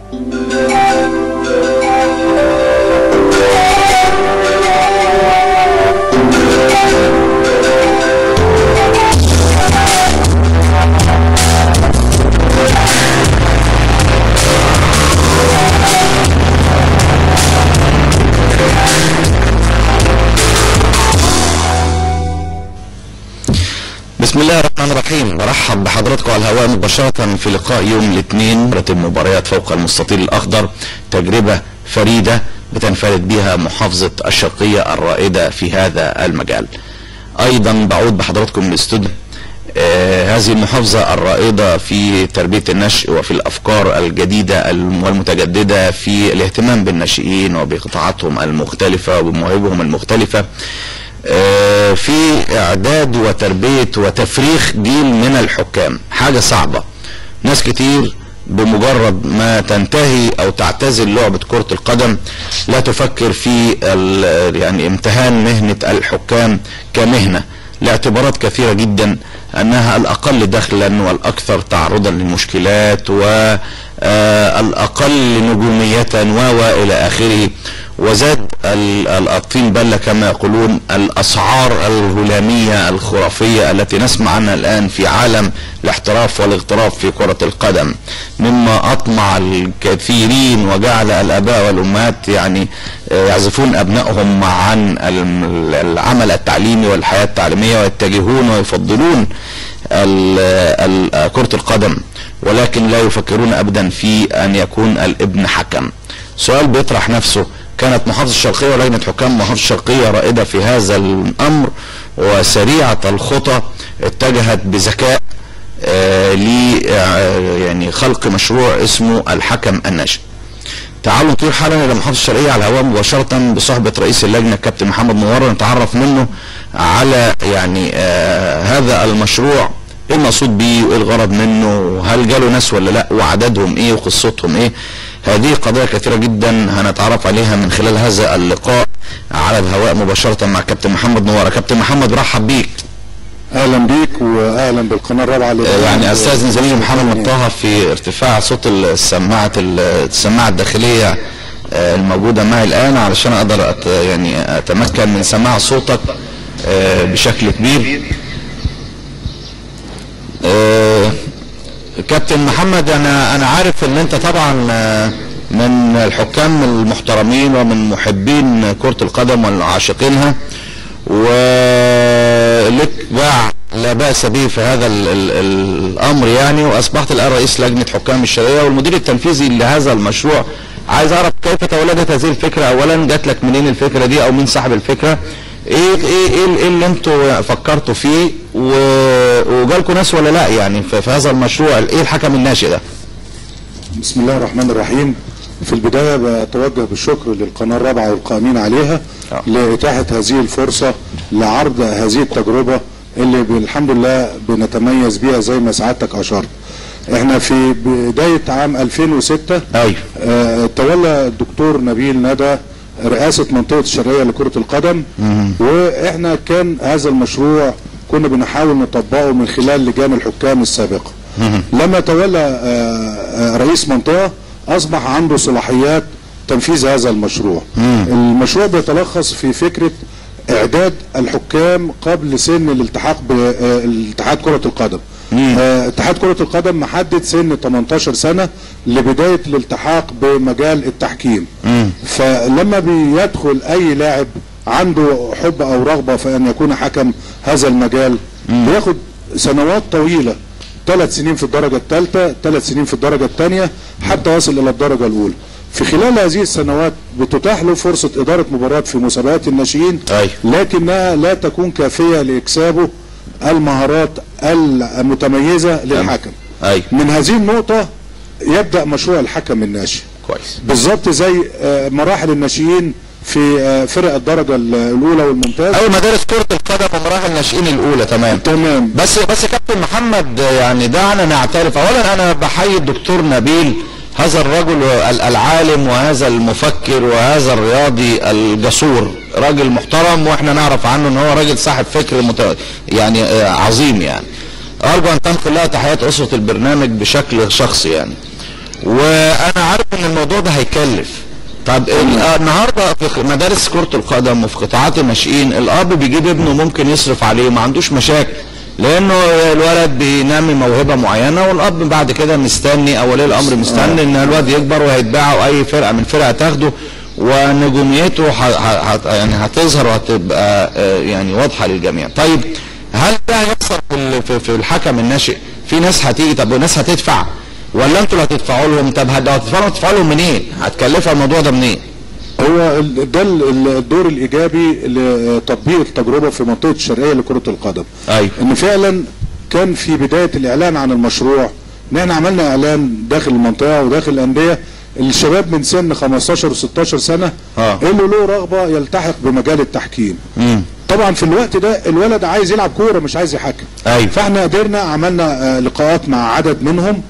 بسم الله الرحمن الرحيم برحب بحضراتكم على الهواء مباشرة في لقاء يوم الاثنين رتب المباريات فوق المستطيل الأخضر تجربة فريدة بتنفرد بها محافظة الشرقية الرائدة في هذا المجال أيضا بعود بحضراتكم من الاستوديو آه هذه المحافظة الرائدة في تربية النشء وفي الأفكار الجديدة والمتجددة في الاهتمام بالناشئين وبقطاعاتهم المختلفة وبمواهبهم المختلفة آه في إعداد وتربية وتفريخ جيل من الحكام حاجة صعبة ناس كتير بمجرد ما تنتهي او تعتزل لعبة كرة القدم لا تفكر في يعني امتهان مهنة الحكام كمهنة لاعتبارات كثيرة جدا انها الاقل دخلا والاكثر تعرضا للمشكلات والاقل نجومية والى اخره وزاد الطين بلة كما يقولون الاسعار الهلامية الخرافية التي نسمع عنها الان في عالم الاحتراف والاغتراف في كرة القدم مما اطمع الكثيرين وجعل الاباء والامهات يعني يعزفون ابنائهم عن العمل التعليمي والحياة التعليمية ويتجهون ويفضلون كرة القدم ولكن لا يفكرون ابدا في ان يكون الابن حكم سؤال بيطرح نفسه كانت محافظة الشرقية ولجنة حكام محافظة الشرقية رائدة في هذا الأمر وسريعة الخطى اتجهت بذكاء آه ل يعني خلق مشروع اسمه الحكم الناشئ. تعالوا نطير حالا الى محافظة الشرقية على الهواء مباشرة بصحبة رئيس اللجنة الكابتن محمد منور نتعرف منه على يعني آه هذا المشروع ايه المقصود بيه وايه الغرض منه وهل جاله ناس ولا لا وعددهم ايه وقصتهم ايه هذه قضايا كثيرة جدا هنتعرف عليها من خلال هذا اللقاء على الهواء مباشرة مع كابتن محمد نوارة كابتن محمد برحب بيك اهلا بيك واهلا بالقناه الرابعه اللي يعني استاذن زميلي محمد مطه في ارتفاع صوت السماعه السماعه الداخليه الموجوده معي الان علشان اقدر أت يعني اتمكن من سماع صوتك بشكل كبير كابتن محمد انا انا عارف ان انت طبعا من الحكام المحترمين ومن محبين كرة القدم والعاشقينها ولك باع لا بأس به في هذا ال ال الامر يعني واصبحت الان رئيس لجنة حكام الشرعية والمدير التنفيذي لهذا المشروع عايز اعرف كيف تولدت هذه الفكرة اولا جات لك منين الفكرة دي او مين صاحب الفكرة ايه ايه ايه, إيه اللي انتوا فكرتوا فيه وجالكم ناس ولا لا يعني في, في هذا المشروع ايه الحكم الناشئ ده بسم الله الرحمن الرحيم في البداية بتوجه بالشكر للقناة الرابعة والقائمين عليها أوه. لإتاحة هذه الفرصة لعرض هذه التجربة اللي الحمد لله بنتميز بيها زي ما سعادتك أشرت احنا في بداية عام 2006 ايوه اه تولى الدكتور نبيل ندى رئاسة منطقة الشرقية لكرة القدم مم. واحنا كان هذا المشروع كنا بنحاول نطبقه من خلال لجان الحكام السابقة مم. لما تولى آه، آه، رئيس منطقة اصبح عنده صلاحيات تنفيذ هذا المشروع مم. المشروع بيتلخص في فكرة اعداد الحكام قبل سن الالتحاق بالاتحاد كرة القدم مم. آه، اتحاد كرة القدم محدد سن 18 سنة لبداية الالتحاق بمجال التحكيم مم. فلما بيدخل اي لاعب عنده حب او رغبة في ان يكون حكم هذا المجال بياخد سنوات طويلة ثلاث سنين في الدرجة الثالثة ثلاث سنين في الدرجة الثانية حتى يصل الى الدرجة الاولى في خلال هذه السنوات بتتاح له فرصة ادارة مباريات في مسابقات الناشئين أيوة. لكنها لا تكون كافية لاكسابه المهارات المتميزة للحكم ايوه من هذه النقطة يبدأ مشروع الحكم الناشئ كويس بالظبط زي آه، مراحل الناشئين في آه، فرق الدرجة الأولى والممتاز ايوه مدارس كرة القدم ومراحل الناشئين الاولى تمام تمام بس بس كابتن محمد يعني دعنا نعترف اولا انا بحيي الدكتور نبيل هذا الرجل ال- العالم وهذا المفكر وهذا الرياضي الجسور راجل محترم واحنا نعرف عنه ان هو راجل صاحب فكر مت... يعني آه، عظيم يعني ارجو ان تنقل لها تحيات اسره البرنامج بشكل شخصي يعني وانا عارف ان الموضوع ده هيكلف طب ال- آه، النهارده في مدارس كرة القدم وفي قطاعات الناشئين الاب بيجيب ابنه ممكن يصرف عليه ما عندوش مشاكل لانه الولد بينمي موهبه معينه والاب بعد كده مستني او ولي الامر مستني ان الولد يكبر وهيتباع واي فرقه من فرقه تاخده ونجوميته ح- ح- ح- يعني هتظهر وهتبقى آه، يعني واضحه للجميع. طيب هل ده هيحصل في ال- في- في الحكم الناشئ؟ في ناس هتيجي طب وناس هتدفع ولا انتوا اللي هتدفعوا لهم؟ طب هت- لو هتدفعوا لهم هتدفعوا لهم منين؟ هتكلفها الموضوع ده منين؟ هو ال- ده ال- ال- الدور الايجابي لتطبيق التجربه في منطقه الشرقيه لكره القدم ايوه ان فعلا كان في بدايه الاعلان عن المشروع ان احنا عملنا اعلان داخل المنطقه وداخل الانديه الشباب من سن 15 و16 سنه آه. اللي له رغبه يلتحق بمجال التحكيم امم طبعا في الوقت ده الولد عايز يلعب كوره مش عايز يحكم ايوه فاحنا قدرنا عملنا آه، لقاءات مع عدد منهم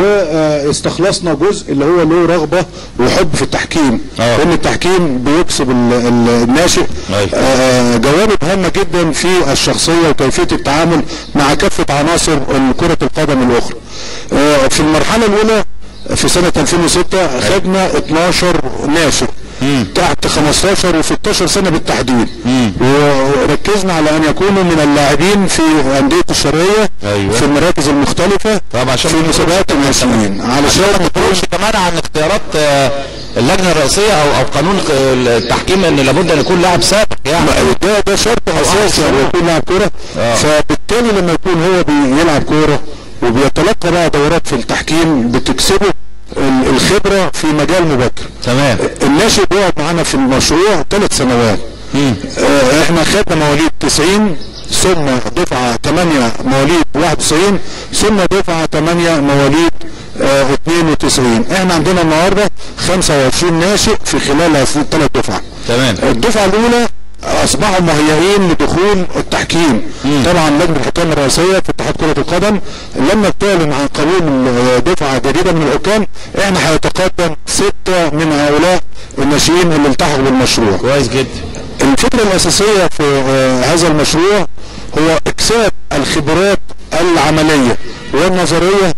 واستخلصنا جزء اللي هو له رغبه وحب في التحكيم آه. لان التحكيم بيكسب ال- ال- الناشئ أيوة. آه، جوانب هامه جدا في الشخصيه وكيفيه التعامل مع كافه عناصر كره القدم الاخرى آه، في المرحله الاولى في سنه 2006 خدنا 12 ناشئ مم. تحت 15 و16 سنه بالتحديد مم. وركزنا على ان يكونوا من اللاعبين في انديه الشرقيه أيوة. في المراكز المختلفه طب عشان في ما مسابقات الناشئين عشان علشان ما تخرجش كمان عن اختيارات آه، اللجنه الرئيسيه او او قانون التحكيم ان لابد ان يكون لاعب سابق يعني ده ده شرط اساسي ان يكون لاعب كوره آه. فبالتالي لما يكون هو بيلعب كوره وبيتلقى بقى دورات في التحكيم بتكسبه ال- الخبره في مجال مبكر تمام الناشئ بيقعد معانا في المشروع ثلاث سنوات مم. آه، احنا خدنا مواليد 90 ثم دفعة 8 مواليد 91 ثم دفعة 8 مواليد آه 92 احنا عندنا النهارده 25 ناشئ في خلال هذه الثلاث دفعة تمام الدفعة الأولى أصبحوا مهيئين لدخول التحكيم مم. طبعا لجنة الحكام الرئيسية في اتحاد كرة القدم لما بتعلن عن قانون دفعة جديدة من الحكام احنا هيتقدم ستة من هؤلاء الناشئين اللي التحقوا بالمشروع كويس جدا الفكرة الأساسية في آه، هذا المشروع هو إكساب الخبرات العملية والنظرية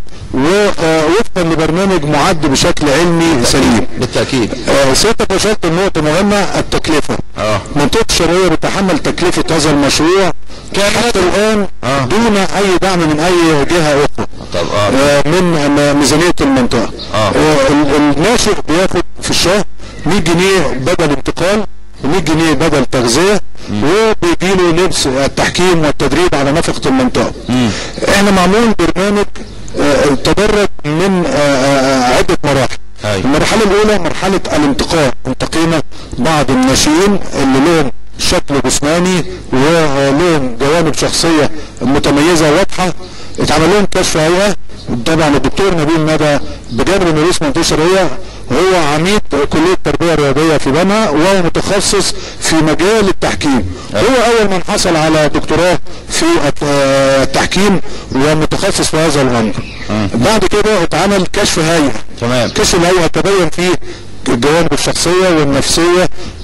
ووفقا لبرنامج معد بشكل علمي سليم بالتاكيد آه، سيادتك اشرت النقطة مهمة التكلفة اه منطقة الشرقية بتحمل تكلفة هذا المشروع حتى الآن آه. دون أي دعم من أي جهة أخرى طب اه آه، من م- ميزانية المنطقة آه. آه، ال- الناشئ بياخد في الشهر 100 جنيه بدل انتقال و100 جنيه بدل تغذية وبيجي له لبس التحكيم والتدريب على نفقة المنطقة مم. احنا معمول برنامج آه، تدرج من آه، آه، عدة مراحل أيوة. المرحلة الأولى مرحلة الانتقاء انتقينا بعض الناشئين اللي لهم شكل جسماني ولهم جوانب شخصية متميزة واضحة اتعمل لهم كشف هيئة طبعا الدكتور نبيل ندى بجانب رئيس منطقة الشرقية هو عميد كلية التربية الرياضية في بنها وهو متخصص في مجال التحكيم هو أول من حصل على دكتوراه في الت- آه، التحكيم ومتخصص في هذا الأمر بعد كده اتعمل كشف هيئة تمام كشف الهيئة تبين فيه الجوانب الشخصية والنفسية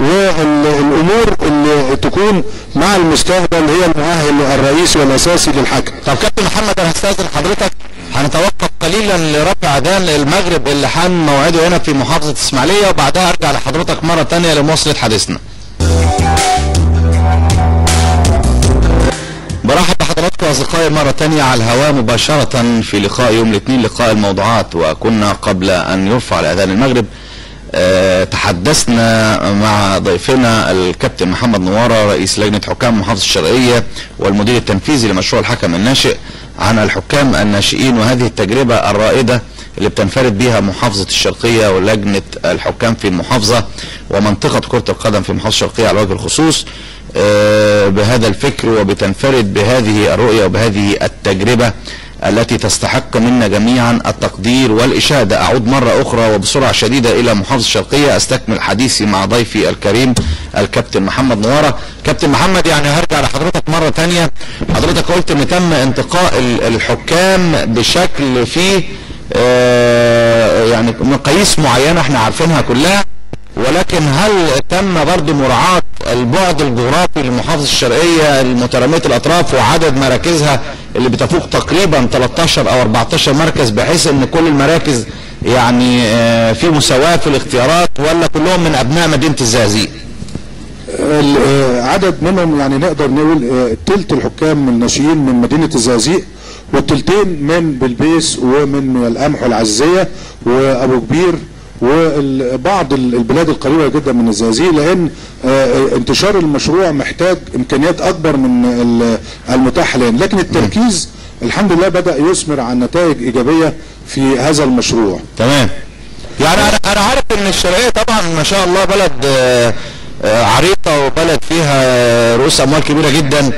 والأمور اللي تكون مع المستقبل هي المؤهل الرئيسي والأساسي للحكم طب كابتن محمد انا هستاذن حضرتك هنتوقف قليلا لرفع اذان المغرب اللي حان موعده هنا في محافظه اسماعيليه وبعدها ارجع لحضرتك مره تانية لمواصله حديثنا. برحب بحضراتكم اصدقائي مره تانية على الهواء مباشره في لقاء يوم الاثنين لقاء الموضوعات وكنا قبل ان يرفع الاذان المغرب آه، تحدثنا مع ضيفنا الكابتن محمد نوارة رئيس لجنة حكام محافظة الشرقية والمدير التنفيذي لمشروع الحكم الناشئ عن الحكام الناشئين وهذه التجربة الرائدة اللي بتنفرد بها محافظة الشرقية ولجنة الحكام في المحافظة ومنطقة كرة القدم في محافظة الشرقية على وجه الخصوص آه، بهذا الفكر وبتنفرد بهذه الرؤية وبهذه التجربة التي تستحق منا جميعا التقدير والإشادة أعود مرة أخرى وبسرعة شديدة إلى محافظة الشرقية أستكمل حديثي مع ضيفي الكريم الكابتن محمد نوارة كابتن محمد يعني هرجع لحضرتك مرة تانية حضرتك قلت إن تم انتقاء ال- الحكام بشكل فيه آه، يعني مقاييس معينة احنا عارفينها كلها ولكن هل تم برضو مراعاة البعد الجغرافي لمحافظة الشرقية المترامية الأطراف وعدد مراكزها اللي بتفوق تقريبا 13 أو 14 مركز بحيث أن كل المراكز يعني آه، في مساواة في الاختيارات ولا كلهم من ابناء مدينة الزقازيق ال- آه، عدد منهم يعني نقدر نقول آه، تلت الحكام الناشئين من مدينة الزقازيق والتلتين من بلبيس ومن القمح والعزية وابو كبير وبعض البلاد القريبة جدا من الزقازيق لان آه، انتشار المشروع محتاج امكانيات اكبر من ال- المتاح حاليا لكن التركيز الحمد لله بدأ يثمر عن نتائج ايجابية في هذا المشروع تمام يعني انا انا عارف ان الشرقيه طبعا ما شاء الله بلد آه، آه، عريقه وبلد فيها رؤوس اموال كبيره جدا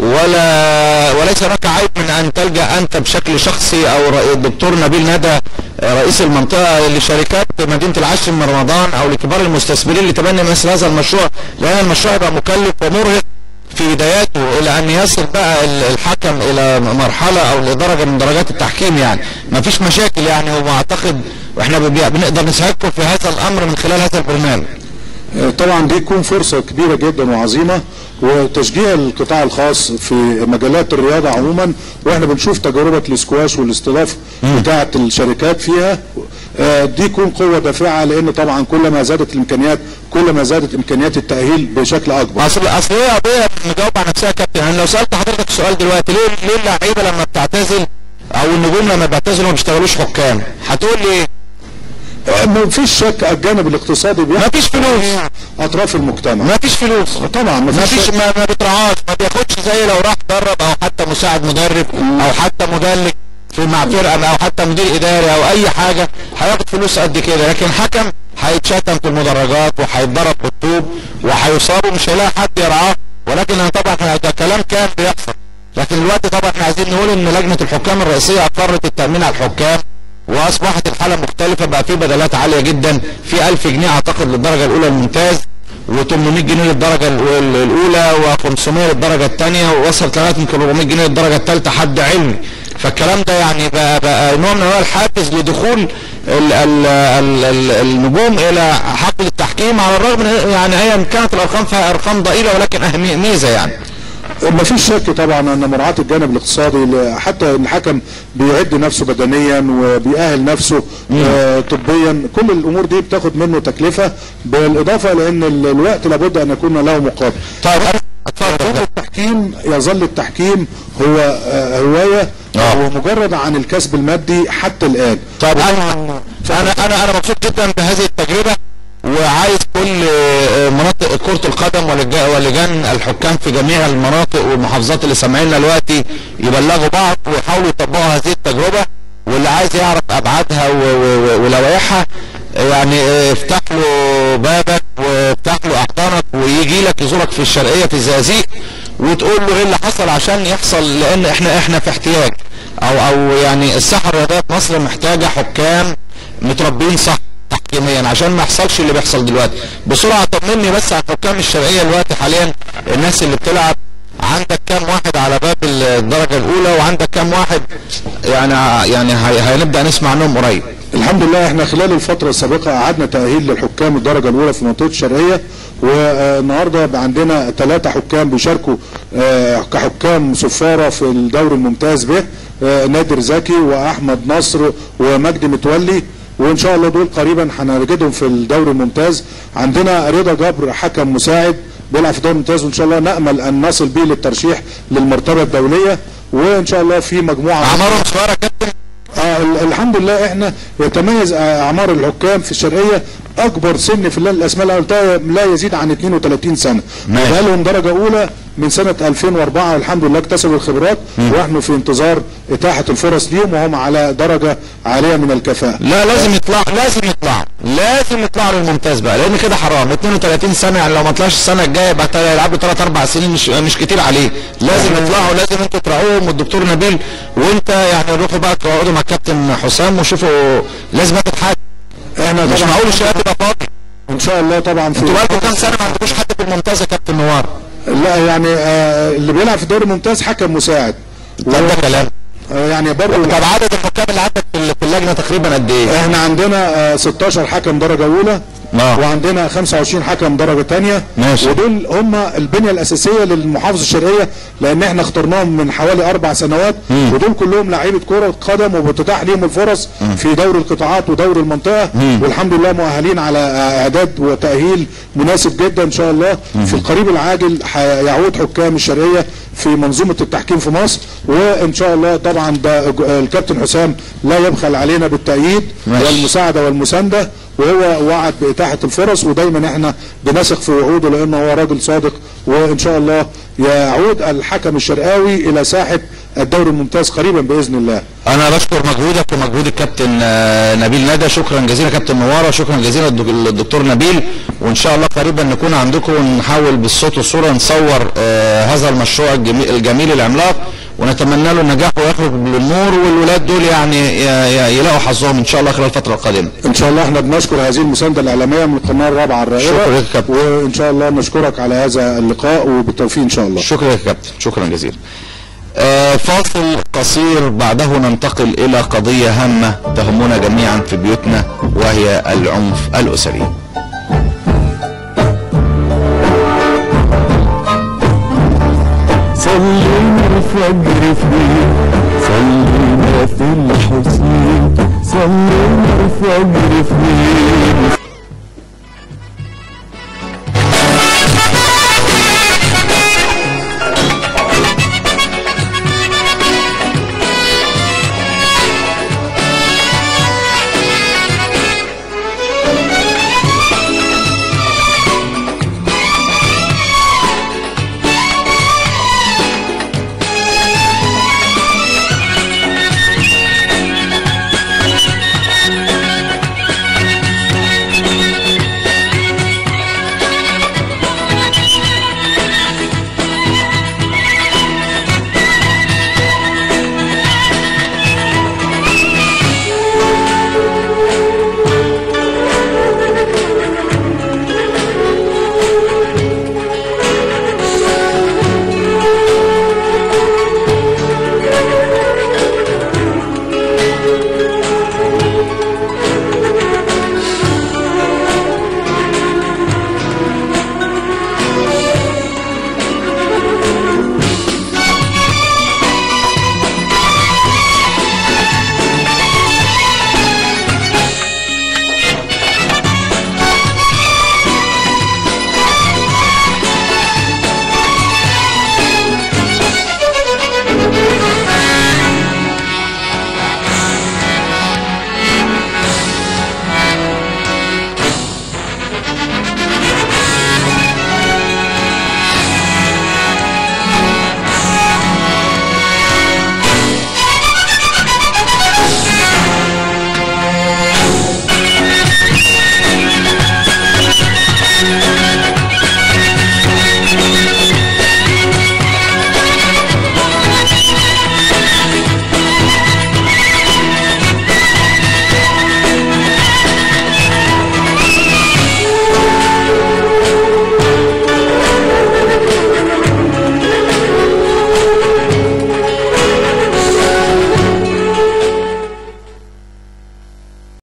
ولا وليس هناك عيب من ان تلجا انت بشكل شخصي او رئي- الدكتور نبيل ندى آه، رئيس المنطقه لشركات مدينه العاشر من رمضان او لكبار المستثمرين لتبني مثل هذا المشروع لان المشروع يبقى مكلف ومرهق في بداياته الى ان يصل بقى ال- الحكم الى مرحله او لدرجه من درجات التحكيم يعني ما فيش مشاكل يعني هو اعتقد واحنا بنبي- بنقدر نساعدكم في هذا الامر من خلال هذا البرنامج آه، طبعا دي تكون فرصة كبيرة جدا وعظيمة وتشجيع القطاع الخاص في مجالات الرياضة عموما واحنا بنشوف تجربة الاسكواش والاستضافة بتاعة الشركات فيها آه، دي يكون قوة دافعة لان طبعا كلما زادت الامكانيات كلما زادت امكانيات التأهيل بشكل اكبر اصل اصل هي قضيه مجاوب على نفسها يا كابتن يعني لو سالت حضرتك السؤال دلوقتي ليه ليه اللعيبه لما بتعتزل او النجوم لما بيعتزلوا ما بيشتغلوش حكام هتقول لي ايه؟ آه، ما فيش شك الجانب الاقتصادي ما بيحكم فيش فلوس اطراف المجتمع ما فيش فلوس طبعا ما ما فيش فيش شك. ما, ما بيترعاش ما بياخدش زي لو راح درب او حتى مساعد مدرب او حتى مدلك في مع فرقه او حتى مدير اداري او اي حاجه هياخد فلوس قد كده لكن حكم هيتشتم في المدرجات وهيتضرب بالطوب وهيصاب ومش هيلاقي حد يرعاه ولكن أنا طبعا إحنا ده كلام كان بيحصل لكن دلوقتي طبعا احنا عايزين نقول ان لجنه الحكام الرئيسيه اقرت التامين على الحكام واصبحت الحاله مختلفه بقى في بدلات عاليه جدا في 1000 جنيه اعتقد للدرجه الاولى الممتاز و800 جنيه للدرجه الأول- الاولى و500 للدرجه الثانيه ووصلت لغايه يمكن 400 جنيه للدرجه الثالثه حد علمي فالكلام ده يعني بقى, بقى نوع من انواع الحافز لدخول ال ال ال ال النجوم الى حقل التحكيم على الرغم من يعني هي كانت الارقام فيها ارقام ضئيله ولكن اهميه ميزه يعني ما فيش شك طبعا ان مراعاه الجانب الاقتصادي ل- حتى الحكم بيعد نفسه بدنيا وبيأهل نفسه آه طبيا كل الامور دي بتاخد منه تكلفه بالاضافه لان ال- الوقت لابد ان يكون له مقابل طيب اتفضل يظل التحكيم يظل التحكيم هو آه هوايه آه. ومجرد عن الكسب المادي حتى الان طيب انا انا انا انا مبسوط جدا بهذه التجربه وعايز كل آه، مناطق كرة القدم ولج- ولجان الحكام في جميع المناطق والمحافظات اللي سامعيننا دلوقتي يبلغوا بعض ويحاولوا يطبقوا هذه التجربة واللي عايز يعرف ابعادها و- و- و- ولوائحها آه، يعني آه، افتح له بابك وافتح له احضانك ويجي لك يزورك في الشرقية في الزقازيق وتقول له ايه اللي حصل عشان يحصل لان احنا احنا في احتياج او او يعني الساحه الرياضيه في مصر محتاجه حكام متربيين صح تحكيميا عشان ما يحصلش اللي بيحصل دلوقتي بسرعه طمني بس عن حكام الشرقيه دلوقتي حاليا الناس اللي بتلعب عندك كام واحد على باب الدرجه الاولى وعندك كام واحد يعني يعني هي- هنبدا نسمع عنهم قريب الحمد لله احنا خلال الفترة السابقة قعدنا تأهيل للحكام الدرجة الأولى في منطقة الشرقية والنهاردة بقى عندنا ثلاثة حكام بيشاركوا آه، كحكام صفارة في الدوري الممتاز به آه، نادر زكي وأحمد نصر ومجدي متولي وإن شاء الله دول قريبا هنجدهم في الدوري الممتاز عندنا رضا جبر حكم مساعد بيلعب في الدوري الممتاز وإن شاء الله نأمل أن نصل به للترشيح للمرتبة الدولية وإن شاء الله في مجموعة اعمارهم صغيره يا كابتن آه ال- الحمد لله احنا يتميز آه، اعمار الحكام في الشرقيه اكبر سن في اللجنه الاسماء اللي قلتها لا يزيد عن 32 سنه ماشي. بقى لهم درجه اولى من سنه 2004 الحمد لله اكتسبوا الخبرات ونحن في انتظار اتاحه الفرص ليهم وهم على درجه عاليه من الكفاءه لا لازم يطلع لازم يطلع لازم يطلعوا للممتاز بقى لان كده حرام 32 سنه يعني لو ما طلعش السنه الجايه يبقى تا- يلعبوا 3 4 سنين مش مش كتير عليه لازم يطلعوا لازم انتوا تراعوهم والدكتور نبيل وانت يعني روحوا بقى تقعدوا مع الكابتن حسام وشوفوا لازم ياخد حاجه احنا مش طبعا معقول الشباب يبقى فاضي ان شاء الله طبعا في انتوا بقالكم كام سنه ما عندكوش حد في الممتاز يا كابتن نوار لا يعني آه اللي بيلعب في الدوري الممتاز حكم مساعد طب ده كلام آه يعني برضه طب عدد الحكام اللي عندك في ال- في اللجنه تقريبا قد ايه؟ احنا عندنا آه 16 حكم درجه اولى آه. وعندنا 25 حكم درجه ثانيه ماشي. ودول هم البنيه الاساسيه للمحافظه الشرقيه لان احنا اخترناهم من حوالي اربع سنوات ودول كلهم لعيبه كره قدم وبتتاح ليهم الفرص في دوري القطاعات ودوري المنطقه والحمد لله مؤهلين على اعداد وتاهيل مناسب جدا ان شاء الله في القريب العاجل هيعود حكام الشرقيه في منظومه التحكيم في مصر وان شاء الله طبعا ده الكابتن حسام لا يبخل علينا بالتأييد ماشي. والمساعده والمسانده وهو وعد باتاحه الفرص ودايما احنا بنثق في وعوده لانه هو راجل صادق وان شاء الله يعود الحكم الشرقاوي الى ساحه الدوري الممتاز قريبا باذن الله انا بشكر مجهودك ومجهود الكابتن آه، نبيل ندى شكرا جزيلا كابتن نواره شكرا جزيلا الدك- للدكتور نبيل وان شاء الله قريبا نكون عندكم ونحاول بالصوت والصوره نصور آه، هذا المشروع الجميل, الجميل العملاق ونتمنى له النجاح ويخرج للنور والولاد دول يعني ي- ي- يلاقوا حظهم ان شاء الله خلال الفتره القادمه ان شاء الله احنا بنشكر هذه المسانده الاعلاميه من القناه الرابعه الرائعه شكرا لك يا كابتن. وان شاء الله نشكرك على هذا اللقاء وبالتوفيق ان شاء الله شكرا يا كابتن شكرا جزيلا آه، فاصل قصير بعده ننتقل الى قضيه هامه تهمنا جميعا في بيوتنا وهي العنف الاسري صلينا الفجر فيه صلينا في الحسين صلينا الفجر فيه